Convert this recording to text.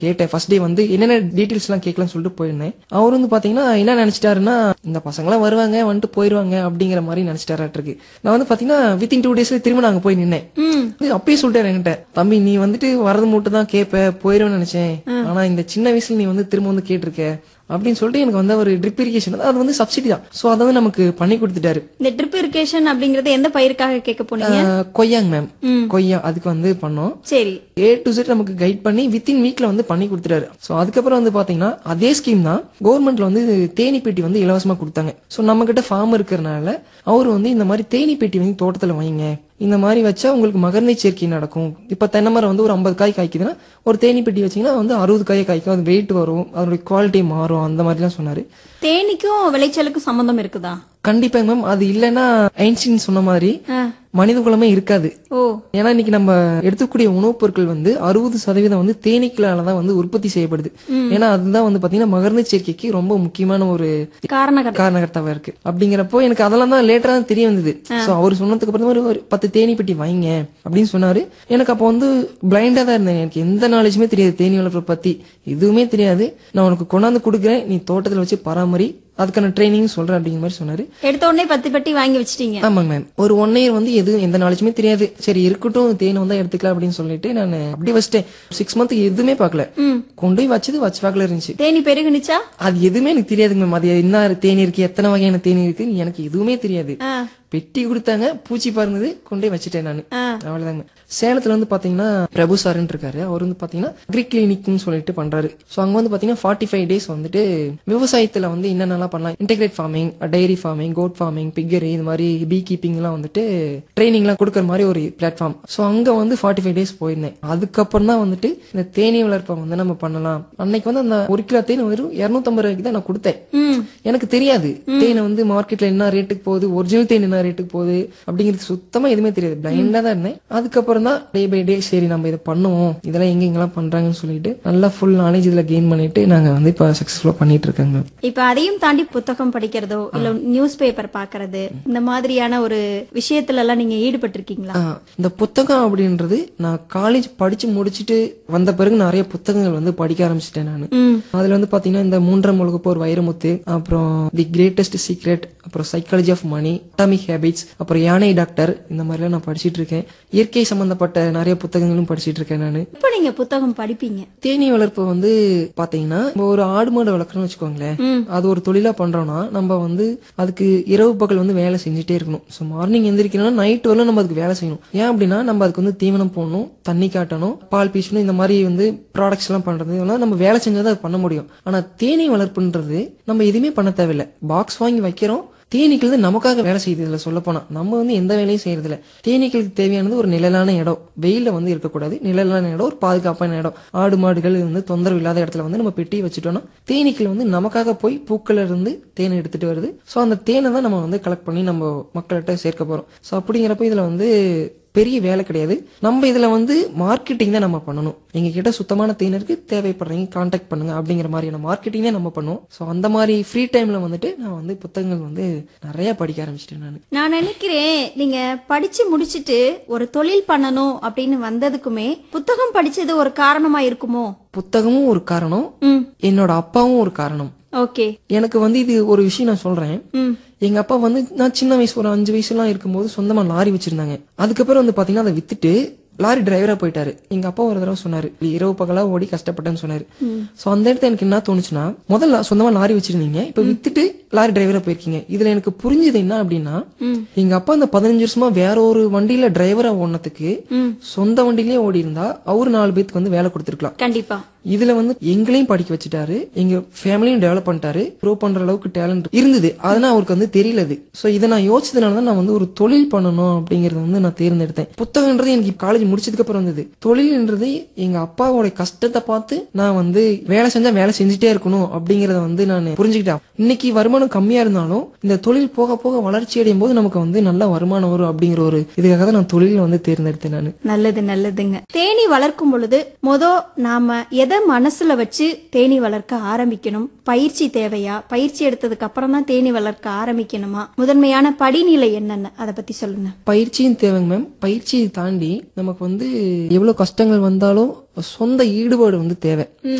கேட்டேன் first day வந்து என்னென்ன டீடைல்ஸ் எல்லாம் கேட்கலாம்னு சொல்லிட்டு போயிருந்தேன் அவர் வந்து பாத்தீங்கன்னா என்ன நினைச்சிட்டாருன்னா இந்த பசங்களாம் வருவாங்க வந்துட்டு போயிருவாங்க அப்படிங்கிற மாதிரி நினைச்சிட்டாராட்டிருக்கு நான் வந்து பாத்தீங்கன்னா வித்தின் டூ டேஸ்ல திரும்ப நாங்க போய் நின்னேன் ம் இது அப்பயே சொல்லிட்டாரு என்கிட்ட தம்பி நீ வந்துட்டு வரது மட்டும் தான் கேட்ப போயிருவேன்னு நினைச்சேன் ஆனா இந்த சின்ன வயசுல நீ வந்து திரும்ப வந்து கேட்டிருக்க அப்படின்னு சொல்லிட்டு எனக்கு வந்து ஒரு ட்ரிப் இரிகேஷன் அது வந்து சப்சிடி தான் சோ அதை வந்து நமக்கு பண்ணி கொடுத்துட்டாரு இந்த ட்ரிப் இரிகேஷன் அப்படிங்கறது எந்த பயிருக்காக கேட்க போனீங்க ஆஹ் கொய்யாங்க மேம் ம். கொய்யா அதுக்கு வந்து பண்ணோம் சரி ஏ டு செட் நமக்கு கைட் பண்ணி வித்தின் வீக்ல வந்து பண்ணி கொடுத்துட்டாரு சோ அதுக்கப்புறம் வந்து பாத்தீங்கன்னா அதே ஸ்கீம் தான் கவர்மெண்ட்ல வந்து தேனி பெட்டி வந்து இலவசமா கொடுத்தாங்க சோ நம்ம கிட்ட ஃபார்ம் இருக்கிறனால அவர் வந்து இந்த மாதிரி தேனி பெட்டி வந்து தோட்டத்துல வைங்க இந்த மாதிரி வச்சா உங்களுக்கு மகர்நீ சேர்க்கை நடக்கும் இப்ப தென்னை மரம் வந்து ஒரு ஐம்பது காய் காய்க்குதுன்னா ஒரு தேனி பெட்டி வச்சீங்கன்னா வந்து அறுபது காயை காய்க்கும் அது வெயிட் வரும் அதோட குவாலிட்டி மாறும் அந்த மாதிரிலாம் சொன்னாரு தேனிக்கும் விளைச்சலுக்கும் சம்பந்தம் இருக்குதா கண்டிப்பாங்க மேம் அது இல்லைன்னா ஐன்ஸ்டீன் சொன்ன மாதிரி ஆ. மனித குலமே இருக்காது ஓ ஏன்னா இன்னைக்கு நம்ம எடுத்துக்கூடிய உணவுப் பொருட்கள் வந்து அறுபது சதவீதம் வந்து தேனீக்களால தான் வந்து உற்பத்தி செய்யப்படுது ஏன்னா அதுதான் வந்து பாத்தீங்கன்னா மகர்ந்த சேர்க்கைக்கு ரொம்ப முக்கியமான ஒரு காரணகர் காரணகர்த்தாவா இருக்கு அப்படிங்கிறப்போ எனக்கு அதெல்லாம் தான் லேட்டரா தான் தெரிய வந்தது சோ அவர் சொன்னதுக்கு அப்புறம் ஒரு- ஒரு பத்து தேனி பெட்டி வைங்க அப்படின்னு சொன்னாரு எனக்கு அப்போ வந்து பிளைண்டா தான் இருந்தேன் எனக்கு எந்த நாலேஜுமே தெரியாது தேனி வளர்ப்பை பத்தி எதுவுமே தெரியாது நான் உனக்கு கொண்டாந்து கொடுக்குறேன் நீ தோட்டத்துல வச்சு பராமரி அதுக்கான ட்ரைனிங் சொல்றேன் அப்படிங்கிற மாதிரி சொன்னாரு எடுத்த உடனே பத்து பெட்டி வாங்கி வச்சிட்டீங்க ஆமாங்க மேம் ஒரு ஒன் இயர் வந்து எதுவும் எந்த நாலேஜுமே தெரியாது சரி இருக்கட்டும் தேனை வந்தா எடுத்துக்கலாம் அப்படின்னு சொல்லிட்டு நான் அப்படி வச்சிட்டேன் சிக்ஸ் மந்த் எதுவுமே பார்க்கல ம். கொண்டு போய் வச்சது வச்சு பார்க்கல இருந்துச்சு தேனி பெருகுனுச்சா அது எதுவுமே எனக்கு தெரியாதுங்க மேம் அது என்ன தேனி இருக்கு எத்தனை வகையான தேனி இருக்கு எனக்கு எதுவுமே தெரியாது ஆ. பெட்டி கொடுத்தாங்க பூச்சி பறந்தது கொண்டு போய் வச்சுட்டேன் நான் ஆ. அவ்வளவுதாங்க சேலத்துல வந்து பாத்தீங்கன்னா பிரபு சாருன்னு இருக்காரு அவர் வந்து பாத்தீங்கன்னா அக்ரி கிளினிக்னு சொல்லிட்டு பண்றாரு சோ அங்க வந்து பாத்தீங்கன்னா ஃபார்ட்டி ஃபைவ் டேஸ் வந்துட்டு விவசாயத்துல வந்து என்னென்னலாம் பண்ணலாம் integrate farming dairy farming goat farming piggery இந்த மாதிரி பீ கீப்பிங் எல்லாம் வந்துட்டு ட்ரைனிங் எல்லாம் கொடுக்கற மாதிரி ஒரு பிளாட்ஃபார்ம் சோ அங்க வந்து ஃபார்ட்டி ஃபைவ் டேஸ் போயிருந்தேன் அதுக்கப்புறம் தான் வந்துட்டு இந்த தேனீ வளர்ப்பை வந்து நம்ம பண்ணலாம் அன்னைக்கு வந்து அந்த ஒரு கிலோ தேன் வெறும் இருநூத்தம்பது ரூபாய்க்கு தான் நான் கொடுத்தேன் ம் எனக்கு தெரியாது தேனை வந்து மார்க்கெட்ல என்ன ரேட்டுக்கு போகுது ஒரிஜினல் தேன் என்ன ரேட்டுக்கு போகுது அப்படிங்கிறது சுத்தமா எதுவுமே தெரியாது பிளைண்டா தான் இருந்தேன் அதுக்கப்புறம் தான் டே பை டே சரி நம்ம இதை பண்ணுவோம் இதெல்லாம் எங்க எங்கெல்லாம் பண்றாங்கன்னு சொல்லிட்டு நல்லா ஃபுல் நாலேஜ் இதுல கெயின் பண்ணிட்டு நாங்க வந்து இப்ப சக்சஸ்ஃபுல்லா பண்ணிட்டு இருக்காங்க மேம் இப்ப அதையும் தாண்டி புத்தகம் படிக்கிறதோ இல்ல நியூஸ் பேப்பர் பாக்குறது இந்த மாதிரியான ஒரு விஷயத்துல எல்லாம் நீங்க ஈடுபட்டிருக்கீங்களா ஆ, இந்த புத்தகம் அப்படின்றது நான் காலேஜ் படிச்சு முடிச்சிட்டு வந்த பிறகு நிறைய புத்தகங்கள் வந்து படிக்க ஆரம்பிச்சிட்டேன் நான் ம் அதுல வந்து பாத்தீங்கன்னா இந்த மூன்றாம் உலக போர் வைரமுத்து அப்புறம் தி கிரேட்டஸ்ட் சீக்ரெட் அப்புறம் psychology of money atomic habits அப்புறம் யானை டாக்டர் இந்த மாதிரிலாம் நான் படிச்சிட்டு இருக்கேன் இயற்கை சம்பந்தப்பட்ட நிறைய புத்தகங்களும் படிச்சிட்டு இருக்கேன் நான் இப்ப நீங்க புத்தகம் படிப்பீங்க தேனீ வளர்ப்பு வந்து பாத்தீங்கன்னா நம்ம ஒரு ஆடு மாடு வளர்க்குறோம்னு வச்சுக்கோங்களேன் ம். அது ஒரு தொழிலா பண்றோம்னா நம்ம வந்து அதுக்கு இரவு பகல் வந்து வேலை செஞ்சுட்டே இருக்கணும் ஸோ மார்னிங் எந்திரிக்கணும்னா நைட் வரலும் நம்ம அதுக்கு வேலை செய்யணும் ஏன் அப்படின்னா நம்ம அதுக்கு வந்து தீவனம் போடணும் தண்ணி காட்டணும் பால் பீசணும் இந்த மாதிரி வந்து ப்ராடக்ட்ஸ் எல்லாம் பண்றது இதெல்லாம் நம்ம வேலை செஞ்சாதான் அது பண்ண முடியும் ஆனா தேனீ வளர்ப்புன்றது நம்ம எதுவுமே பண்ண தேவையில்லை பாக்ஸ் வாங்கி வைக்கிறோம் தேனீக்கள் வந்து நமக்காக வேலை செய்யுது இதுல சொல்ல போனா நம்ம வந்து எந்த வேலையும் செய்யறது இல்ல தேனீக்களுக்கு தேவையானது ஒரு நிழலான இடம் வெயில்ல வந்து இருக்கக்கூடாது நிழலான இடம் ஒரு பாதுகாப்பான இடம் ஆடு மாடுகள் இது வந்து தொந்தரவு இல்லாத இடத்துல வந்து நம்ம பெட்டி வச்சுட்டோம்னா தேனீக்கள் வந்து நமக்காக போய் பூக்கள்ல இருந்து தேனை எடுத்துட்டு வருது சோ அந்த தேனை தான் நம்ம வந்து கலெக்ட் பண்ணி நம்ம மக்கள்கிட்ட சேர்க்க போறோம் சோ அப்படிங்கிறப்ப இதுல வந்து பெரிய வேலை கிடையாது நம்ம இதுல வந்து மார்க்கெட்டிங் தான் நம்ம பண்ணணும் எங்க கிட்ட சுத்தமான தேனருக்கு தேவைப்படுறீங்க கான்டாக்ட் பண்ணுங்க அப்படிங்கிற மாதிரியான மார்க்கெட்டிங் தான் நம்ம பண்ணுவோம் சோ அந்த மாதிரி ஃப்ரீ டைம்ல வந்துட்டு நான் வந்து புத்தகங்கள் வந்து நிறைய படிக்க ஆரம்பிச்சிட்டேன் நான் நான் நினைக்கிறேன் நீங்க படிச்சு முடிச்சிட்டு ஒரு தொழில் பண்ணணும் அப்படின்னு வந்ததுக்குமே புத்தகம் படிச்சது ஒரு காரணமா இருக்குமோ புத்தகமும் ஒரு காரணம் ம் என்னோட அப்பாவும் ஒரு காரணம் ஓகே எனக்கு வந்து இது ஒரு விஷயம் நான் சொல்றேன் ம் எங்க அப்பா வந்து நான் சின்ன வயசு ஒரு அஞ்சு வயசுலாம் இருக்கும்போது சொந்தமா லாரி வச்சிருந்தாங்க அதுக்கப்புறம் வந்து பாத்தீங்கன்னா அதை வித்துட்டு லாரி டிரைவரா போயிட்டாரு எங்க அப்பா ஒரு தடவை சொன்னாரு இரவு பகலா ஓடி கஷ்டப்பட்டேன்னு சொன்னாரு சோ அந்த இடத்துல எனக்கு என்ன தோணுச்சுன்னா முதல்ல சொந்தமா லாரி வச்சிருந்தீங்க இப்ப வித்துட்டு லாரி டிரைவரா போயிருக்கீங்க இதுல எனக்கு புரிஞ்சது என்ன அப்படின்னா எங்க அப்பா அந்த பதினஞ்சு வருஷமா வேற ஒரு வண்டியில டிரைவரா ஓடினதுக்கு ம் சொந்த வண்டியிலேயே ஓடி இருந்தா அவரு நாலு பேத்துக்கு வந்து வேலை கொடுத்திருக்கலாம் கண்டிப்பா இதுல வந்து எங்களையும் படிக்க வச்சுட்டாரு எங்க ஃபேமிலியும் டெவலப் பண்ணிட்டாரு ப்ரூவ் பண்ற அளவுக்கு டேலண்ட் இருந்தது அதனால அவருக்கு வந்து தெரியல அது சோ இதை நான் யோசிச்சதுனால தான் நான் வந்து ஒரு தொழில் பண்ணணும் அப்படிங்கறத வந்து நான் தேர்ந்தெடுத்தேன் புத்தகம்ன்றது எனக்கு காலேஜ் முடிச்சதுக்கு அப்புறம் வந்தது தொழில்ன்றது எங்க அப்பாவோட கஷ்டத்தை பார்த்து நான் வந்து வேலை செஞ்சா வேலை செஞ்சுட்டே இருக்கணும் அப்படிங்கறத வந்து நான் புரிஞ்சுக்கிட்டேன் இன்னைக்கு வருமானம் கம்மியா இருந்தாலும் இந்த தொழில் போக போக வளர்ச்சி அடையும் போது நமக்கு வந்து நல்ல வருமானம் வரும் அப்படிங்கிற ஒரு இதுக்காக தான் நான் தொழில் வந்து தேர்ந்தெடுத்தேன் நான் நல்லது நல்லதுங்க தேனி வளர்க்கும் பொழுது மொத நாம எதை மனசுல வச்சு தேனி வளர்க்க ஆரம்பிக்கணும் பயிற்சி தேவையா பயிற்சி எடுத்ததுக்கு அப்புறம் தான் தேனி வளர்க்க ஆரம்பிக்கணுமா முதன்மையான படிநிலை என்னென்ன அதை பத்தி சொல்லுங்க பயிற்சியும் தேவைங்க மேம் பயிற்சியை தாண்டி நமக்கு வந்து எவ்வளவு கஷ்டங்கள் வந்தாலும் சொந்த ஈடுபாடு வந்து தேவை